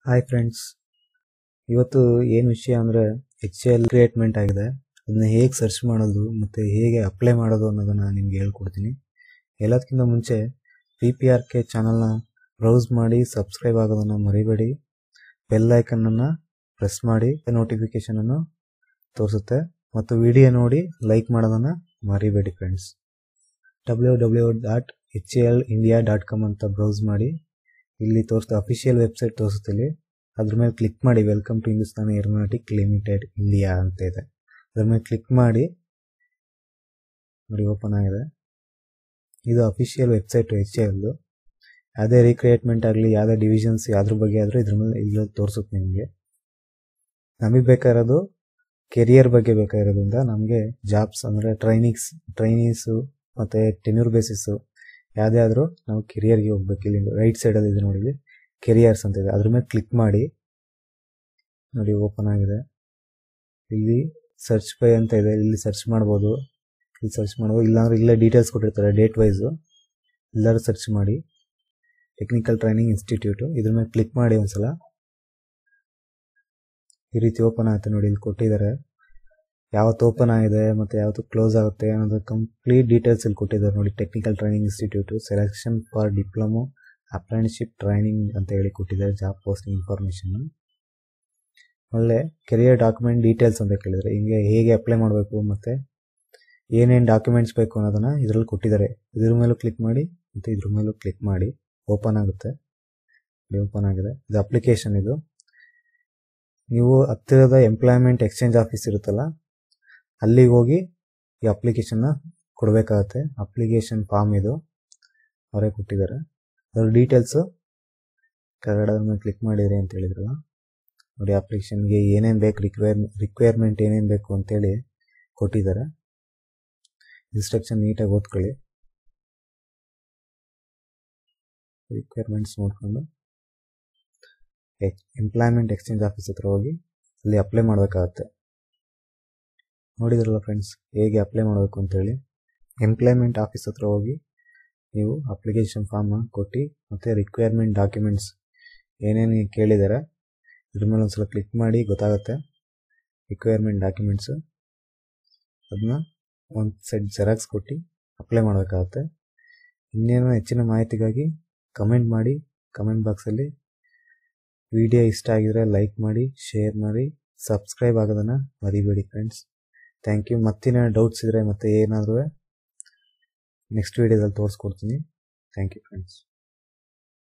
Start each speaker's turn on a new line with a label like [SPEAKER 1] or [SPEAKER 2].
[SPEAKER 1] hi friends ಇವತ್ತು ಏನು ವಿಷಯ ಅಂದರೆ ಎಚ್ ಎಲ್ ಕ್ರಿಯೇಟ್ಮೆಂಟ್ ಆಗಿದೆ ಅದನ್ನ ಹೇಗೆ ಸರ್ಚ್ ಮಾಡೋದು ಮತ್ತು ಹೇಗೆ ಅಪ್ಲೈ ಮಾಡೋದು ಅನ್ನೋದನ್ನು ನಿಮ್ಗೆ ಹೇಳ್ಕೊಡ್ತೀನಿ ಎಲ್ಲದಕ್ಕಿಂತ ಮುಂಚೆ ಪಿ ಪಿ ಆರ್ ಕೆ ಚಾನಲ್ನ ಬ್ರೌಸ್ ಮಾಡಿ ಸಬ್ಸ್ಕ್ರೈಬ್ ಆಗೋದನ್ನು ಮರಿಬೇಡಿ ಬೆಲ್ ಐಕನ್ನನ್ನು ಪ್ರೆಸ್ ಮಾಡಿ ನೋಟಿಫಿಕೇಷನನ್ನು ತೋರಿಸುತ್ತೆ ಮತ್ತು ವಿಡಿಯೋ ನೋಡಿ ಲೈಕ್ ಮಾಡೋದನ್ನು ಮರಿಬೇಡಿ friends W W dot H L India dot com ಅಂತ ಬ್ರೌಸ್ ಮಾಡಿ ಇಲ್ಲಿ ತೋರಿಸ್ತಾ ಅಫಿಷಿಯಲ್ ವೆಬ್ಸೈಟ್ ತೋರಿಸುತ್ತೆ ಇಲ್ಲಿ ಅದ್ರ ಮೇಲೆ ಕ್ಲಿಕ್ ಮಾಡಿ welcome to Hindustan aeronautic limited India ಅಂತ ಇದೆ ಅದ್ರ ಮೇಲೆ ಕ್ಲಿಕ್ ಮಾಡಿ ನೋಡಿ ಓಪನ್ ಆಗಿದೆ ಇದು ಅಫಿಷಿಯಲ್ ವೆಬ್ಸೈಟ್ ಎಚ್ ಎಲ್ದು ಯಾವುದೇ ರೀಕ್ರಿಯೇಟ್ಮೆಂಟ್ ಆಗಲಿ ಯಾವುದೇ ಡಿವಿಷನ್ಸ್ ಯಾವ್ದ್ರ ಬಗ್ಗೆ ಆದರೂ ಇದ್ರ ಮೇಲೆ ಇಲ್ಲಿ ತೋರಿಸುತ್ತೆ ನಿಮಗೆ ನಮಗೆ ಬೇಕಾಗಿರೋದು ಕೆರಿಯರ್ ಬಗ್ಗೆ ಬೇಕಾಗಿರೋದ್ರಿಂದ ನಮಗೆ ಜಾಬ್ಸ್ ಅಂದರೆ ಟ್ರೈನಿಂಗ್ಸ್ ಟ್ರೈನೀಸು ಮತ್ತು ಟೆನ್ಯೂರ್ ಬೇಸಿಸ್ಸು ಯಾವುದೇ ಆದರೂ ನಾವು ಕೆರಿಯರ್ಗೆ ಹೋಗ್ಬೇಕು ಇಲ್ಲಿ ರೈಟ್ ಸೈಡಲ್ಲಿ ಇದೆ ನೋಡಿ ಕೆರಿಯರ್ಸ್ ಅಂತ ಇದೆ ಅದ್ರ ಮೇಲೆ ಕ್ಲಿಕ್ ಮಾಡಿ ನೋಡಿ ಓಪನ್ ಆಗಿದೆ ಇಲ್ಲಿ ಸರ್ಚ್ ಪೈ ಅಂತ ಇದೆ ಇಲ್ಲಿ ಸರ್ಚ್ ಮಾಡ್ಬೋದು ಇಲ್ಲಿ ಸರ್ಚ್ ಮಾಡ್ಬೋದು ಇಲ್ಲಾಂದ್ರೆ ಇಲ್ಲೇ ಡೀಟೇಲ್ಸ್ ಕೊಟ್ಟಿರ್ತಾರೆ ಡೇಟ್ ವೈಸು ಎಲ್ಲರೂ ಸರ್ಚ್ ಮಾಡಿ ಟೆಕ್ನಿಕಲ್ ಟ್ರೈನಿಂಗ್ ಇನ್ಸ್ಟಿಟ್ಯೂಟು ಇದ್ರ ಮೇಲೆ ಕ್ಲಿಕ್ ಮಾಡಿ ಒಂದ್ಸಲ ಈ ರೀತಿ ಓಪನ್ ಆಗುತ್ತೆ ನೋಡಿ ಇಲ್ಲಿ ಕೊಟ್ಟಿದ್ದಾರೆ ಯಾವತ್ತು ಓಪನ್ ಆಗಿದೆ ಮತ್ತು ಯಾವತ್ತು ಕ್ಲೋಸ್ ಆಗುತ್ತೆ ಅನ್ನೋದು ಕಂಪ್ಲೀಟ್ ಡೀಟೇಲ್ಸ್ ಇಲ್ಲಿ ಕೊಟ್ಟಿದ್ದಾರೆ ನೋಡಿ technical training institute selection for diploma apprenticeship training ಅಂತ ಹೇಳಿ ಕೊಟ್ಟಿದ್ದಾರೆ ಜಾಬ್ ಪೋಸ್ಟಿಂಗ್ ಇನ್ಫಾರ್ಮೇಷನ್ ಒಳ್ಳೆ ಕೆರಿಯರ್ ಡಾಕ್ಯುಮೆಂಟ್ ಡೀಟೇಲ್ಸ್ ಅಂತ ಕೇಳಿದರೆ ಹಿಂಗೆ ಹೇಗೆ ಅಪ್ಲೈ ಮಾಡಬೇಕು ಮತ್ತು ಏನೇನು ಡಾಕ್ಯುಮೆಂಟ್ಸ್ ಬೇಕು ಅನ್ನೋದನ್ನು ಇದರಲ್ಲಿ ಕೊಟ್ಟಿದ್ದಾರೆ ಇದ್ರ ಮೇಲೂ ಕ್ಲಿಕ್ ಮಾಡಿ ಮತ್ತು ಇದ್ರ ಮೇಲೂ ಕ್ಲಿಕ್ ಮಾಡಿ ಓಪನ್ ಆಗುತ್ತೆ ಓಪನ್ ಆಗಿದೆ ಇದು ಅಪ್ಲಿಕೇಶನ್ ಇದು ನೀವು ಹತ್ತಿರದ ಎಂಪ್ಲಾಯ್ಮೆಂಟ್ ಎಕ್ಸ್ಚೇಂಜ್ ಆಫೀಸ್ ಇರುತ್ತಲ್ಲ ಅಲ್ಲಿಗೆ ಹೋಗಿ ಈ ಅಪ್ಲಿಕೇಶನ್ನ ಕೊಡಬೇಕಾಗತ್ತೆ ಅಪ್ಲಿಕೇಶನ್ ಫಾರ್ಮ್ ಇದು ಅವರೇ ಕೊಟ್ಟಿದ್ದಾರೆ ಅದ್ರ ಡೀಟೇಲ್ಸು ಕೆಳಗಡೆ ಮೇಲೆ ಕ್ಲಿಕ್ ಮಾಡಿರಿ ಅಂತ ಹೇಳಿದ್ರಲ್ಲ ನೋಡಿ ಅಪ್ಲಿಕೇಶನ್ಗೆ ಏನೇನು ಬೇಕು ರಿಕ್ವೈರ್ ರಿಕ್ವೈರ್ಮೆಂಟ್ ಏನೇನು ಬೇಕು ಅಂತೇಳಿ ಕೊಟ್ಟಿದ್ದಾರೆ ಇನ್ಸ್ಟ್ರಕ್ಷನ್ ನೀಟಾಗಿ ಓದ್ಕೊಳ್ಳಿ ರಿಕ್ವೈರ್ಮೆಂಟ್ಸ್ ನೋಡಿಕೊಂಡು ಎಂಪ್ಲಾಯ್ಮೆಂಟ್ ಎಕ್ಸ್ಚೇಂಜ್ ಆಫೀಸ್ ಹತ್ರ ಹೋಗಿ ಅಲ್ಲಿ ಅಪ್ಲೈ ಮಾಡಬೇಕಾಗತ್ತೆ ನೋಡಿದ್ರಲ್ಲ ಫ್ರೆಂಡ್ಸ್ ಹೇಗೆ ಅಪ್ಲೈ ಮಾಡಬೇಕು ಅಂತೇಳಿ ಎಂಪ್ಲಾಯ್ಮೆಂಟ್ ಆಫೀಸ್ ಹತ್ರ ಹೋಗಿ ನೀವು ಅಪ್ಲಿಕೇಶನ್ ಫಾರ್ಮ್ನ ಕೊಟ್ಟು ಮತ್ತು ರಿಕ್ವೈರ್ಮೆಂಟ್ ಡಾಕ್ಯುಮೆಂಟ್ಸ್ ಏನೇನು ಕೇಳಿದ್ದಾರೆ ಇದ್ರ ಮೇಲೆ ಒಂದ್ಸಲ ಕ್ಲಿಕ್ ಮಾಡಿ ಗೊತ್ತಾಗುತ್ತೆ ರಿಕ್ವೈರ್ಮೆಂಟ್ ಡಾಕ್ಯುಮೆಂಟ್ಸು ಅದನ್ನ ಒಂದು ಸೆಟ್ ಜೆರಾಕ್ಸ್ ಕೊಟ್ಟು ಅಪ್ಲೈ ಮಾಡಬೇಕಾಗತ್ತೆ ಇನ್ನೇನು ಹೆಚ್ಚಿನ ಮಾಹಿತಿಗಾಗಿ ಕಮೆಂಟ್ ಮಾಡಿ ಕಮೆಂಟ್ ಬಾಕ್ಸಲ್ಲಿ ವಿಡಿಯೋ ಇಷ್ಟ ಆಗಿದ್ರೆ ಲೈಕ್ ಮಾಡಿ ಶೇರ್ ಮಾಡಿ ಸಬ್ಸ್ಕ್ರೈಬ್ ಆಗೋದನ್ನು ಮರಿಬೇಡಿ ಫ್ರೆಂಡ್ಸ್ ಥ್ಯಾಂಕ್ ಯು ಮತ್ತಿನ ಡೌಟ್ಸ್ ಇದ್ದರೆ ಮತ್ತೆ ಏನಾದರೂ ನೆಕ್ಸ್ಟ್ ವೀಡಿಯೋದಲ್ಲಿ ತೋರಿಸ್ಕೊಡ್ತೀನಿ ಥ್ಯಾಂಕ್ ಯು ಫ್ರೆಂಡ್ಸ್